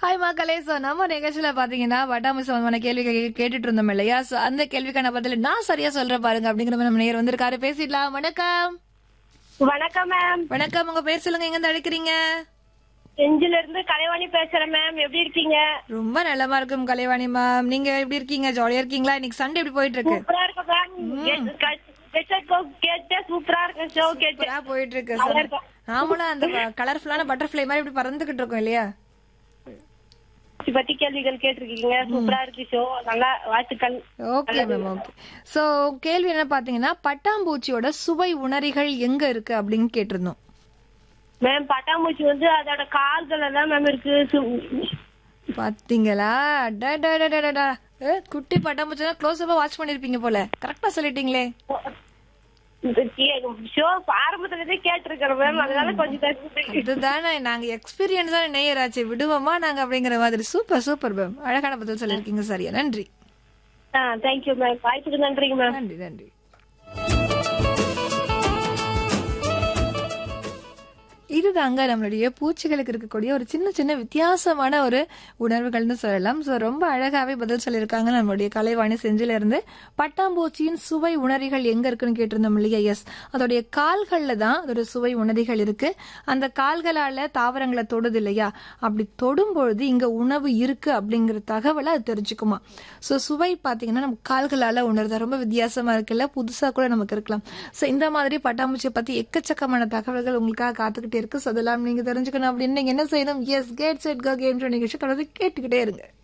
Hi மக்களே so நம்ம நிகழ்ச்சியில பாத்தீங்கன்னா பட்டாமி சம்பந்தமான கேள்வி கே- கேட்டுட்டு இருந்தோம் இல்லையா சோ அந்த கேள்விக்கான பதில் நான் சரியா சொல்றேன் பாருங்க அப்படிங்கிற மாதிரி நம்ம நேர் வந்திருக்காரு பேசிடலாம் வணக்கம் வணக்கம் மேம் வணக்கம் உங்க பேர் சொல்லுங்க எங்க இருந்து அழைக்கிறீங்க செஞ்சில இருந்து கலைவாணி பேசுறேன் மேம் எப்படி இருக்கீங்க ரொம்ப நல்லமா இருக்கும் கலைவாணி மேம் நீங்க எப்படி இருக்கீங்க ஜாலியா இருக்கீங்களா இன்னைக்கு சண்டே எப்படி போயிட்டு இருக்கு சூப்பரா இருக்கு மேம் கேட்டு சூப்பரா இருக்கு ஷோ கேட்டு சூப்பரா போயிட்டு இருக்கு நல்லா சண்டே. இருக்கும். நாமளும் அந்த கலர்ஃபுல்லான பட்டர்ஃபிளை மாதிரி இப்படி பறந்துகிட்டு இருக்கோம் இல்லையா இதை பத்தி கேள்விகள் கேட்டிருக்கீங்க சூப்பரா இருக்கு ஷோ நல்லா வாழ்த்துக்கள் ஓகே மேம் ஓகே சோ கேள்வி என்ன பாத்தீங்கன்னா பட்டாம்பூச்சியோட சுவை உணரிகள் எங்க இருக்கு அப்படின்னு கேட்டிருந்தோம் மேம் பட்டாம்பூச்சி வந்து அதோட கால்கள் தான் மேம் இருக்கு சு- பாத்தீங்களா அடடடடடடா. ஏ, குட்டி பட்டாம்பூச்சி க்ளோஸ் அப்பா வாட்ச் பண்ணிருப்பீங்க போல கரெக்டா சொல்லிட்டீங்களே இந்த ஷோ ஆரம்பத்துல இருந்தே கேட்டிருக்கிறேன் மேம் அதனால கொஞ்சம் தெரிஞ்சு இதுதானே நாங்க எக்ஸ்பீரியன்ஸ் தான் நேயராச்சு விடுவோமா நாங்க அப்படிங்கிற மாதிரி சூப்பர் சூப்பர் மேம் அழகான பதில் சொல்லிருக்கீங்க சரியா நன்றி ஆ தேங்க்யூ மேம் வாய்ப்புக்கு நன்றிங்க மேம் நன்றி நன்றி இதுதாங்க நம்மளுடைய பூச்சிகளுக்கு இருக்கக்கூடிய ஒரு சின்ன சின்ன வித்தியாசமான ஒரு உணர்வுகள்னு சொல்லலாம் ஸோ ரொம்ப அழகாவே பதில் சொல்லியிருக்காங்க நம்மளுடைய கலைவாணி செஞ்சில இருந்து பட்டாம்பூச்சியின் சுவை உணரிகள் எங்க இருக்குன்னு கேட்டிருந்தோம் இல்லையா எஸ் அதோடைய கால்கள்ல தான் அதோட சுவை உணரிகள் இருக்கு அந்த கால்களால தாவரங்களை தொடுது இல்லையா அப்படி தொடும்பொழுது இங்க உணவு இருக்கு அப்படிங்கிற தகவலை அது தெரிஞ்சுக்குமா ஸோ சுவை பார்த்தீங்கன்னா நம்ம கால்களால உணர்தா ரொம்ப வித்தியாசமா இருக்குல்ல புதுசா கூட நமக்கு இருக்கலாம் ஸோ இந்த மாதிரி பட்டாம்பூச்சியை பத்தி எக்கச்சக்கமான தகவல்கள் உங்களுக்காக காத்துக்கிட்டே இருக்கு ஸோ அதெல்லாம் நீங்க தெரிஞ்சுக்கணும் அப்படின்னு நீங்க என்ன செய்யணும் yes get set go game நிகழ்ச்சி தொடர்ந்து கேட்டுக்கிட்டே இருங்க